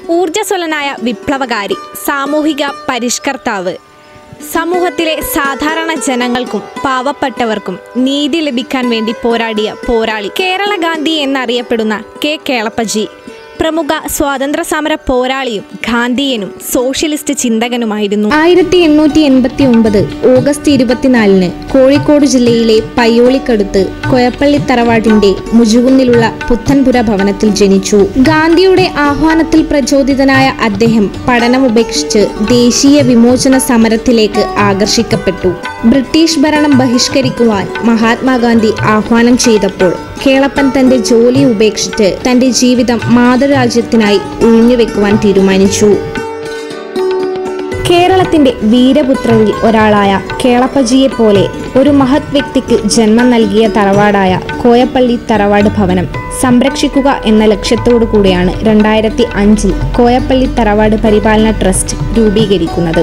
ഊർജ്ജസ്വലനായ വിപ്ലവകാരി സാമൂഹിക പരിഷ്കർത്താവ് സമൂഹത്തിലെ സാധാരണ ജനങ്ങൾക്കും പാവപ്പെട്ടവർക്കും നീതി ലഭിക്കാൻ വേണ്ടി പോരാടിയ പോരാളി കേരള ഗാന്ധി എന്നറിയപ്പെടുന്ന കെ കേളപ്പജി പ്രമുഖ സ്വാതന്ത്ര്യ സമര പോരാളിയും ഗാന്ധിയനും സോഷ്യലിസ്റ്റ് ചിന്തകനുമായിരുന്നു ആയിരത്തി എണ്ണൂറ്റി എൺപത്തി ഒമ്പത് ഓഗസ്റ്റ് ഇരുപത്തിനാലിന് കോഴിക്കോട് ജില്ലയിലെ പയ്യോളിക്കടുത്ത് കൊയപ്പള്ളി തറവാട്ടിന്റെ മുജുകുന്നിലുള്ള പുത്തൻപുര ഭവനത്തിൽ ജനിച്ചു ഗാന്ധിയുടെ ആഹ്വാനത്തിൽ പ്രചോദിതനായ അദ്ദേഹം പഠനം ഉപേക്ഷിച്ച് ദേശീയ വിമോചന സമരത്തിലേക്ക് ആകർഷിക്കപ്പെട്ടു ബ്രിട്ടീഷ് ഭരണം ബഹിഷ്കരിക്കുവാൻ മഹാത്മാഗാന്ധി ആഹ്വാനം ചെയ്തപ്പോൾ കേളപ്പൻ തന്റെ ജോലി ഉപേക്ഷിച്ച് തന്റെ ജീവിതം മാതൃരാജ്യത്തിനായി ഉഴിഞ്ഞുവെക്കുവാൻ തീരുമാനിച്ചു കേരളത്തിന്റെ വീരപുത്രരിൽ ഒരാളായ കേളപ്പജിയെ പോലെ ഒരു മഹത് വ്യക്തിക്ക് ജന്മം നൽകിയ തറവാടായ കോയപ്പള്ളി തറവാട് ഭവനം സംരക്ഷിക്കുക എന്ന ലക്ഷ്യത്തോടു കൂടിയാണ് രണ്ടായിരത്തി അഞ്ചിൽ കോയപ്പള്ളി തറവാട് പരിപാലന ട്രസ്റ്റ് രൂപീകരിക്കുന്നത്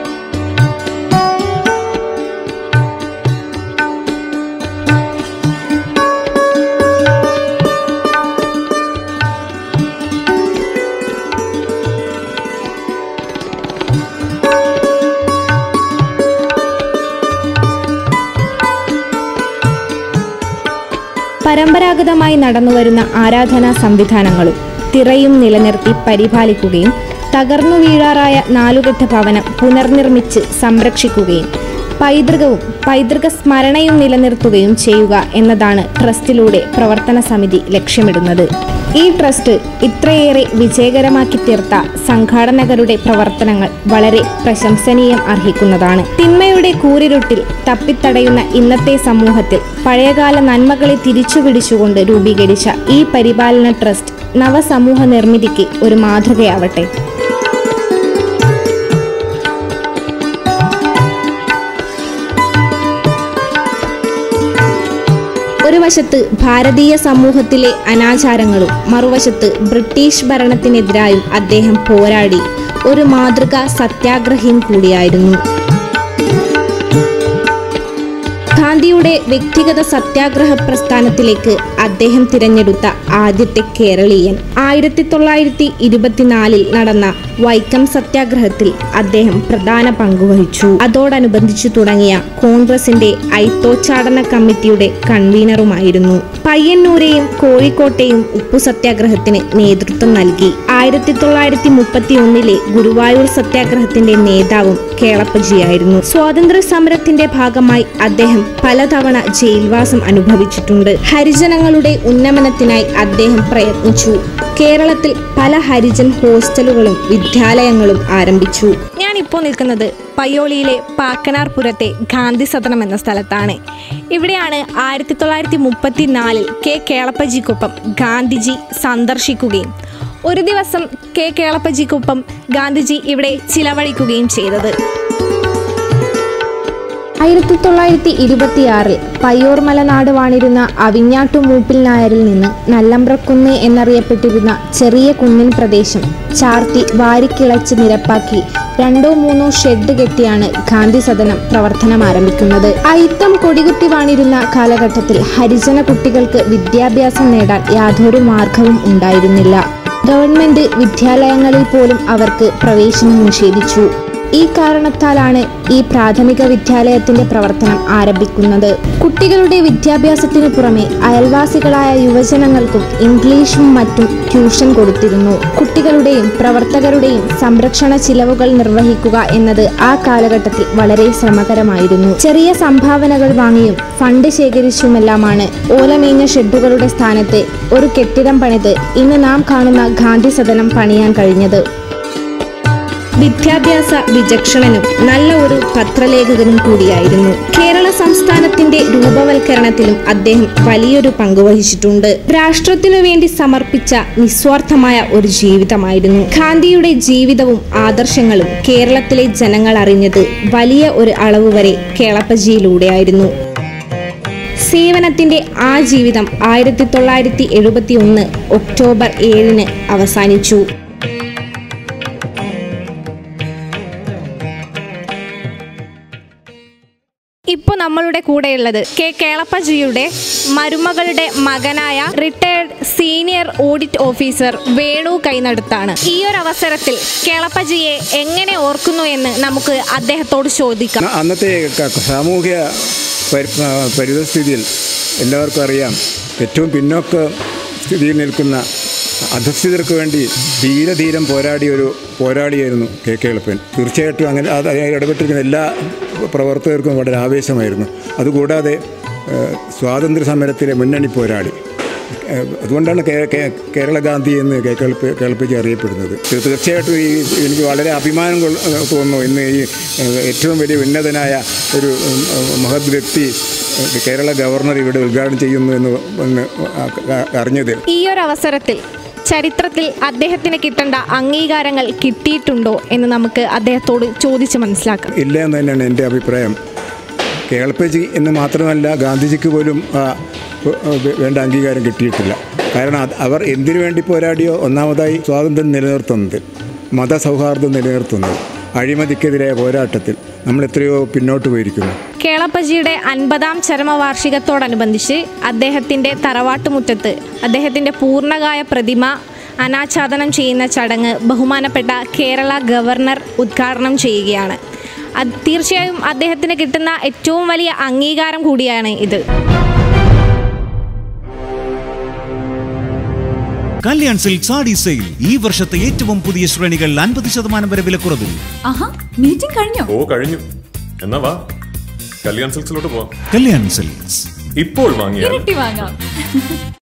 പരമ്പരാഗതമായി നടന്നുവരുന്ന ആരാധനാ സംവിധാനങ്ങളും തിറയും നിലനിർത്തി പരിപാലിക്കുകയും തകർന്നു വീഴാറായ നാലുകെട്ട ഭവനം പുനർനിർമ്മിച്ച് സംരക്ഷിക്കുകയും പൈതൃകവും പൈതൃക സ്മരണയും നിലനിർത്തുകയും ചെയ്യുക എന്നതാണ് ട്രസ്റ്റിലൂടെ പ്രവർത്തന സമിതി ലക്ഷ്യമിടുന്നത് ഈ ട്രസ്റ്റ് ഇത്രയേറെ വിജയകരമാക്കി തീർത്ത സംഘാടകരുടെ പ്രവർത്തനങ്ങൾ വളരെ പ്രശംസനീയം അർഹിക്കുന്നതാണ് തിന്മയുടെ കൂരിരുട്ടിൽ തപ്പിത്തടയുന്ന ഇന്നത്തെ സമൂഹത്തിൽ പഴയകാല നന്മകളെ തിരിച്ചുപിടിച്ചുകൊണ്ട് രൂപീകരിച്ച ഈ പരിപാലന ട്രസ്റ്റ് നവസമൂഹ നിർമ്മിതിക്ക് ഒരു മാതൃകയാവട്ടെ ഒരു വശത്ത് ഭാരതീയ സമൂഹത്തിലെ അനാചാരങ്ങളും മറുവശത്ത് ബ്രിട്ടീഷ് ഭരണത്തിനെതിരായും അദ്ദേഹം പോരാടി ഒരു മാതൃകാ സത്യാഗ്രഹിയും കൂടിയായിരുന്നു ഗാന്ധിയുടെ വ്യക്തിഗത സത്യാഗ്രഹ പ്രസ്ഥാനത്തിലേക്ക് അദ്ദേഹം തിരഞ്ഞെടുത്ത ആദ്യത്തെ കേരളീയൻ ആയിരത്തി തൊള്ളായിരത്തി ഇരുപത്തിനാലിൽ നടന്ന വൈക്കം സത്യാഗ്രഹത്തിൽ അദ്ദേഹം പ്രധാന പങ്കുവഹിച്ചു അതോടനുബന്ധിച്ചു തുടങ്ങിയ കോൺഗ്രസിന്റെ ഐത്തോച്ചാടന കമ്മിറ്റിയുടെ കൺവീനറുമായിരുന്നു പയ്യന്നൂരെയും കോഴിക്കോട്ടെയും ഉപ്പു സത്യാഗ്രഹത്തിന് നേതൃത്വം നൽകി ആയിരത്തി തൊള്ളായിരത്തി മുപ്പത്തി ഒന്നിലെ ഗുരുവായൂർ സത്യാഗ്രഹത്തിന്റെ നേതാവും കേളപ്പജിയായിരുന്നു സ്വാതന്ത്ര്യ സമരത്തിന്റെ ഭാഗമായി അദ്ദേഹം പലതവണ ജയിൽവാസം അനുഭവിച്ചിട്ടുണ്ട് ഹരിജനങ്ങളുടെ ഉന്നമനത്തിനായി അദ്ദേഹം പ്രയത്നിച്ചു കേരളത്തിൽ പല ഹരിജൻ ഹോസ്റ്റലുകളും വിദ്യാലയങ്ങളും ആരംഭിച്ചു ഞാനിപ്പോൾ നിൽക്കുന്നത് പയ്യോളിയിലെ പാക്കനാർപുരത്തെ ഗാന്ധി സദനം എന്ന സ്ഥലത്താണ് ഇവിടെയാണ് ആയിരത്തി തൊള്ളായിരത്തി മുപ്പത്തി നാലിൽ കെ കേളപ്പജിക്കൊപ്പം ഗാന്ധിജി സന്ദർശിക്കുകയും ഒരു ദിവസം കെ കേളപ്പജിക്കൊപ്പം ഗാന്ധിജി ഇവിടെ ചിലവഴിക്കുകയും ചെയ്തത് ആയിരത്തി തൊള്ളായിരത്തി ഇരുപത്തിയാറിൽ പയ്യോർമല നാട് വാണിരുന്ന അവിഞ്ഞാട്ടു മൂപ്പിൽ നായരിൽ നിന്ന് നല്ലമ്പ്രക്കുന്ന് എന്നറിയപ്പെട്ടിരുന്ന ചെറിയ കുന്നിൻ പ്രദേശം ചാർത്തി വാരിക്കിളച്ച് നിരപ്പാക്കി രണ്ടോ മൂന്നോ ഷെഡ് കെട്ടിയാണ് ഗാന്ധി സദനം പ്രവർത്തനം ആരംഭിക്കുന്നത് അയിത്തം കൊടികുത്തി വാണിരുന്ന കാലഘട്ടത്തിൽ ഹരിജന കുട്ടികൾക്ക് വിദ്യാഭ്യാസം നേടാൻ യാതൊരു മാർഗവും ഉണ്ടായിരുന്നില്ല ഗവൺമെന്റ് വിദ്യാലയങ്ങളിൽ പോലും അവർക്ക് പ്രവേശനം നിഷേധിച്ചു ഈ കാരണത്താലാണ് ഈ പ്രാഥമിക വിദ്യാലയത്തിന്റെ പ്രവർത്തനം ആരംഭിക്കുന്നത് കുട്ടികളുടെ വിദ്യാഭ്യാസത്തിനു പുറമെ അയൽവാസികളായ യുവജനങ്ങൾക്കും ഇംഗ്ലീഷും മറ്റും ട്യൂഷൻ കൊടുത്തിരുന്നു കുട്ടികളുടെയും പ്രവർത്തകരുടെയും സംരക്ഷണ ചിലവുകൾ നിർവഹിക്കുക എന്നത് ആ കാലഘട്ടത്തിൽ വളരെ ശ്രമകരമായിരുന്നു ചെറിയ സംഭാവനകൾ വാങ്ങിയും ഫണ്ട് ശേഖരിച്ചുമെല്ലാമാണ് ഓലമേഞ്ഞ ഷെഡുകളുടെ സ്ഥാനത്ത് ഒരു കെട്ടിടം പണിത് ഇന്ന് നാം കാണുന്ന ഗാന്ധി സദനം പണിയാൻ കഴിഞ്ഞത് വിദ്യാഭ്യാസ വിചക്ഷണനും നല്ല ഒരു പത്രലേഖകനും കൂടിയായിരുന്നു കേരള സംസ്ഥാനത്തിന്റെ രൂപവൽക്കരണത്തിലും അദ്ദേഹം വലിയൊരു പങ്ക് വഹിച്ചിട്ടുണ്ട് രാഷ്ട്രത്തിനു വേണ്ടി സമർപ്പിച്ച നിസ്വാർത്ഥമായ ഒരു ജീവിതമായിരുന്നു ഗാന്ധിയുടെ ജീവിതവും ആദർശങ്ങളും കേരളത്തിലെ ജനങ്ങൾ അറിഞ്ഞത് വലിയ ഒരു അളവ് വരെ കേളപ്പജിയിലൂടെയായിരുന്നു സേവനത്തിന്റെ ആ ജീവിതം ആയിരത്തി തൊള്ളായിരത്തി എഴുപത്തി ഒന്ന് ഒക്ടോബർ ഏഴിന് അവസാനിച്ചു ഇപ്പോൾ നമ്മളുടെ കൂടെയുള്ളത് കെ കേളപ്പജിയുടെ മരുമകളുടെ മകനായ retired senior audit officer Venu കൈനടുത്താണ് ഈ ഒരു അവസരത്തിൽ കേളപ്പജിയെ എങ്ങനെ ഓർക്കുന്നു എന്ന് നമുക്ക് അദ്ദേഹത്തോട് ചോദിക്കാം അ- അന്നത്തെ ക- സാമൂഹ്യ പരി ആ, പരിതസ്ഥിതിയിൽ എല്ലാവർക്കും അറിയാം ഏറ്റവും പിന്നോക്ക സ്ഥിതിയിൽ നിൽക്കുന്ന അധസ്ഥിതർക്ക് വേണ്ടി ധീരധീരം പോരാടിയ ഒരു പോരാളിയായിരുന്നു കെ കെ എളുപ്പൻ തീർച്ചയായിട്ടും അങ്ങനെ അത് അതിൽ ഇടപെട്ടിരിക്കുന്ന എല്ലാ പ്രവർത്തകർക്കും വളരെ ആവേശമായിരുന്നു അതുകൂടാതെ ആ, സ്വാതന്ത്ര്യ സമരത്തിലെ മുന്നണി പോരാളി ഏഹ് അതുകൊണ്ടാണ് കേ- കേ- കേരള ഗാന്ധി എന്ന് കെ കേൾപ്പി കേൾപ്പിച്ച് അറിയപ്പെടുന്നത് തീ- തീർച്ചയായിട്ടും ഈ എനിക്ക് വളരെ അഭിമാനം കൊള്ള- തോന്നുന്നു ഇന്ന് ഈ ഏഹ് ഏറ്റവും വലിയ ഉന്നതനായ ഒരു ഉം, ഉം, മഹത് വ്യക്തി ഏഹ് കേരള ഗവർണർ ഇവിടെ ഉദ്ഘാടനം ചെയ്യുന്നു എന്ന് എന്ന് അ- അറിഞ്ഞത് ഈ ഒരു അവസരത്തിൽ ചരിത്രത്തിൽ അദ്ദേഹത്തിന് കിട്ടേണ്ട അംഗീകാരങ്ങൾ കിട്ടിയിട്ടുണ്ടോ എന്ന് നമുക്ക് അദ്ദേഹത്തോട് ചോദിച്ച് മനസ്സിലാക്കാം ഇല്ല എന്ന് തന്നെയാണ് എൻ്റെ അഭിപ്രായം കേൾപ്പജി എന്ന് മാത്രമല്ല ഗാന്ധിജിക്ക് പോലും ആ, വേ- വേണ്ട അംഗീകാരം കിട്ടിയിട്ടില്ല കാരണം അത് അവർ എന്തിനു വേണ്ടി പോരാടിയോ ഒന്നാമതായി സ്വാതന്ത്ര്യം നിലനിർത്തുന്നത് മതസൗഹാർദ്ദം നിലനിർത്തുന്നത് അഴിമതിക്കെതിരായ പോരാട്ടത്തിൽ നമ്മൾ എത്രയോ പിന്നോട്ട് പോയിരിക്കുന്നു കേളപ്പജിയുടെ അൻപതാം ചരമവാർഷികത്തോടനുബന്ധിച്ച് അദ്ദേഹത്തിൻ്റെ തറവാട്ടുമുറ്റത്ത് അദ്ദേഹത്തിൻ്റെ പൂർണ്ണകായ പ്രതിമ അനാച്ഛാദനം ചെയ്യുന്ന ചടങ്ങ് ബഹുമാനപ്പെട്ട കേരള ഗവർണർ ഉദ്ഘാടനം ചെയ്യുകയാണ് അത് തീർച്ചയായും അദ്ദേഹത്തിന് കിട്ടുന്ന ഏറ്റവും വലിയ അംഗീകാരം കൂടിയാണ് ഇത് കല്യാൺ സിൽക്സ് ആടി സെയിൽ ഈ വർഷത്തെ ഏറ്റവും പുതിയ ശ്രേണികൾ അൻപത് ശതമാനം വരെ വിലക്കുറവിൽ ആഹാ മീറ്റിംഗ് കഴിഞ്ഞോ ഓ കഴിഞ്ഞു എന്നാ വാ കല്യാൺ സിൽക്സിലോട്ട് പോവാം കല്യാൺ സിൽക്സ് ഇപ്പോൾ വാങ്ങിയാൽ ഇരട്ടി വാങ്ങാം